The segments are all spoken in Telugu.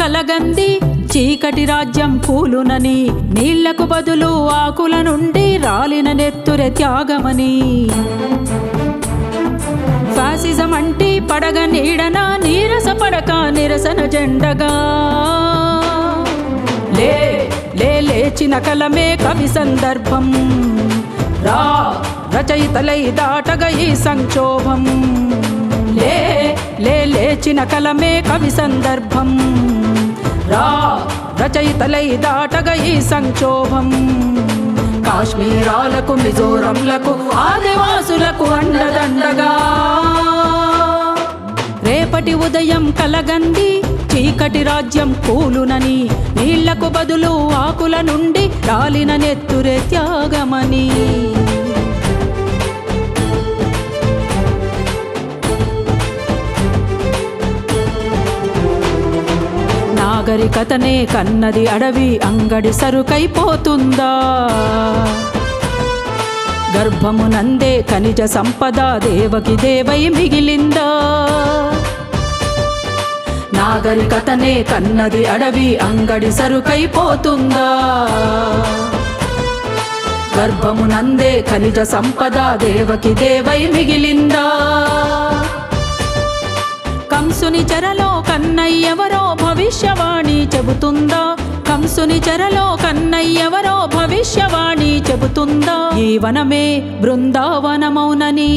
కలగంది చీకటి రాజ్యం కూలునని నీళ్లకు బదులు ఆకుల నుండి రాలిన నెత్తురె త్యాగమని ఫాసిజం అంటి పడగ నీడన నీరస పడక నిరసన జెండగా లే లే లేచిన కలమే కవి సందర్భం రా రచయితలై దాటగ ఈ సంక్షోభం లే లే లేచిన కలమే కవి సందర్భం రా రచయితలై దాటగ ఈ సంక్షోభం కాశ్మీరాలకు మిజోరంలకు ఆదివాసులకు అండదండగా రేపటి ఉదయం కలగంది చీకటి రాజ్యం కూలునని నీళ్లకు బదులు ఆకుల నుండి రాలిన నెత్తురే త్యాగమని నాగరికతనే కన్నది అడవి అంగడి సరుకైపోతుందా గర్భమునందే ఖనిజ సంపద దేవకి దేవై మిగిలిందా నాగరికతనే కన్నది అడవి అంగడి సరుకైపోతుందా గర్భమునందే ఖనిజ సంపద దేవకి దేవై మిగిలిందా కంసుని చెరలో కన్నయ్యెవరో భవిష్యవాణి చెబుతుందా కంసుని చెరలో కన్నయ్యెవరో భవిష్యవాణి చెబుతుందా ఈ వనమే బృందావనమౌనని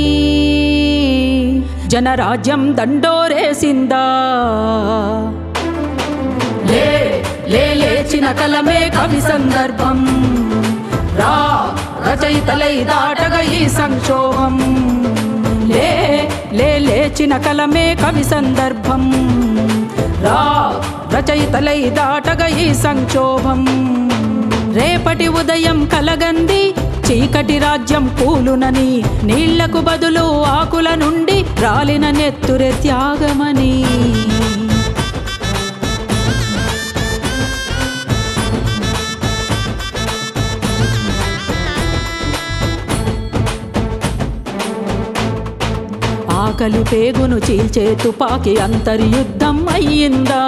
జనరాజ్యం దండోరేసిందా లే లే లేచిన కలమే కవి సందర్భం రా రచయితలై దాటగ ఈ సంక్షోభం లే లే లేచిన కలమే కవి సందర్భం రా రచయితలై దాటగ ఈ సంక్షోభం రేపటి ఉదయం కలగంది చీకటి రాజ్యం కూలునని నీళ్లకు బదులు ఆకుల నుండి రాలిన నెత్తురె త్యాగమని ఆకలి పేగును చీల్చే తుపాకి అంతర్యుద్ధం అయ్యిందా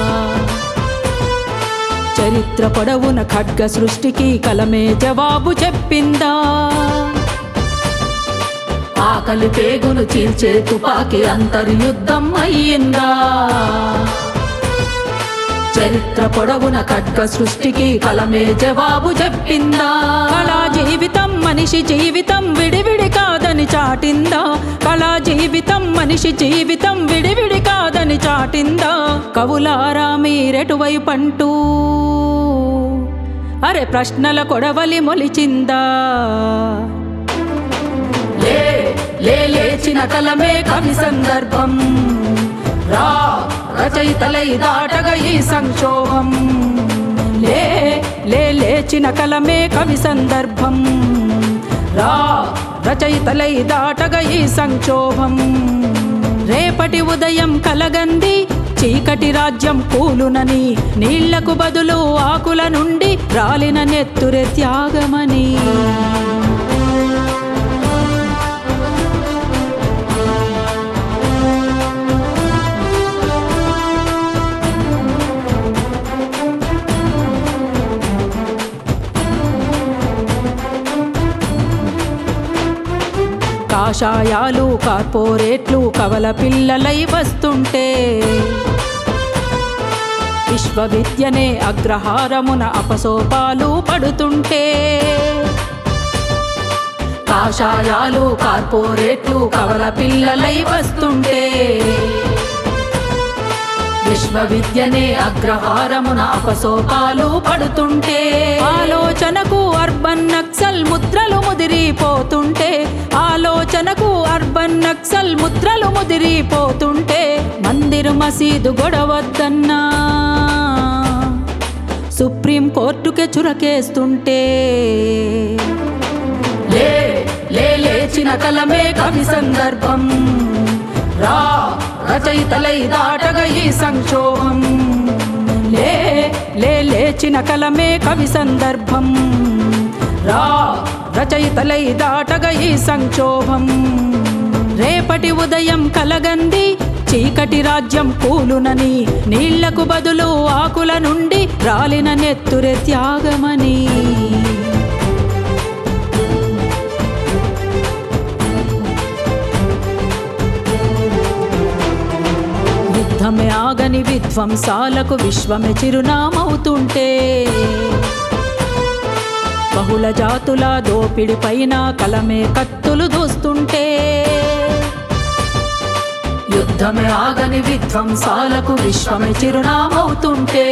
చరిత్ర పొడవున ఖడ్గ సృష్టికి కలమే జవాబు చెప్పిందా ఆకలి పేగును చీల్చే తుపాకి అంతర్యుద్ధం అయ్యిందా చరిత్ర పొడవున ఖడ్గ సృష్టికి కలమే జవాబు చెప్పిందా కళా జీవితం మనిషి జీవితం విడివిడి కాదని చాటిందా కళా జీవితం మనిషి జీవితం విడివిడి కాదని చాటిందా కవులారా మీరెటువైపంటూ అరే ప్రశ్నల కొడవలి మొలిచిందా లే లే లేచిన కలమే కవి సందర్భం రా రచయితలై దాటగ ఈ సంక్షోభం లే లే లేచిన కలమే కవి సందర్భం రా రచయితలై దాటగ ఈ సంక్షోభం రేపటి ఉదయం కలగంది చీకటి రాజ్యం కూలునని నీళ్లకు బదులు ఆకుల నుండి రాలిన నెత్తురె త్యాగమని కాషాయాలు కార్పొరేట్లు కవల పిల్లలై వస్తుంటే విశ్వవిద్యనే అగ్రహారమున అపసోపాలు పడుతుంటే కాషాయాలు కార్పొరేట్లు కవల పిల్లలై వస్తుంటే విశ్వవిద్యనే అగ్రహారమున అపసోపాలు పడుతుంటే ఆలోచనకు అర్బన్ నక్సల్ ముద్రలు ముదిరిపోతుంటే ఆలోచనకు అర్బన్ నక్సల్ ముద్రలు ముదిరిపోతుంటే మందిరు మసీదు గొడవద్దన్నా సుప్రీం కోర్టుకే చురకేస్తుంటే లే లే లేచిన కలమే కవి సందర్భం రా రచయితలై దాటగ ఈ సంక్షోభం లే లే లేచిన కలమే కవి సందర్భం రా రచయితలై దాటగ ఈ సంక్షోభం రేపటి ఉదయం కలగంది చీకటి చీకటి రాజ్యం కూలునని నీళ్లకు బదులు ఆకుల నుండి రాలిన నెత్తురె త్యాగమని యుద్ధమే ఆగని విధ్వంసాలకు విశ్వమే చిరునామవుతుంటే బహుళ జాతుల దోపిడి పైన కలమే కత్తులు దూస్తుంటే యుద్ధమే ఆగని విధ్వంసాలకు విశ్వమే చిరునామవుతుంటే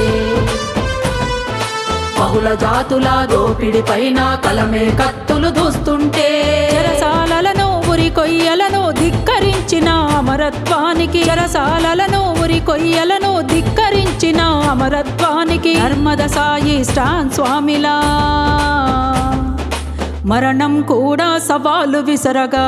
బహుళ జాతుల దోపిడి పైన కలమే కత్తులు దూస్తుంటే చెరసాలలను ఉరి కొయ్యలను ధిక్కరించిన అమరత్వానికి చెరసాలలను ఉరి కొయ్యలను ధిక్కరించిన అమరత్వానికి నర్మద సాయి స్టాన్ స్వామిలా మరణం కూడా సవాలు విసరగా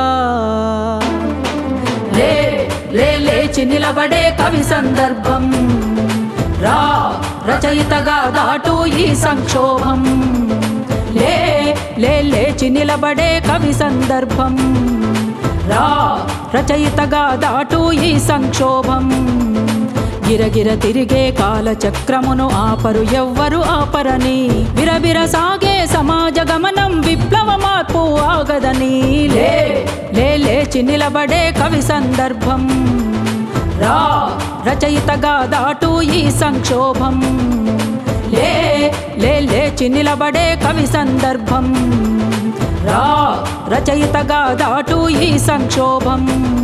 లే లే లేచి నిలబడే కవి సందర్భం రా రచయితగా దాటు ఈ సంక్షోభం లే లే లేచి నిలబడే కవి సందర్భం రా రచయితగా దాటు ఈ సంక్షోభం గిరగిర తిరిగే కాలచక్రమును ఆపరు ఎవ్వరు ఆపరని విరబిర సాగే సమాజ గమనం విప్లవ మార్పు ఆగదని లే లే లేచి నిలబడే కవి సందర్భం రా రచయితగా దాటు ఈ సంక్షోభం లే లే లేచి నిలబడే కవి సందర్భం రా రచయితగా దాటు ఈ సంక్షోభం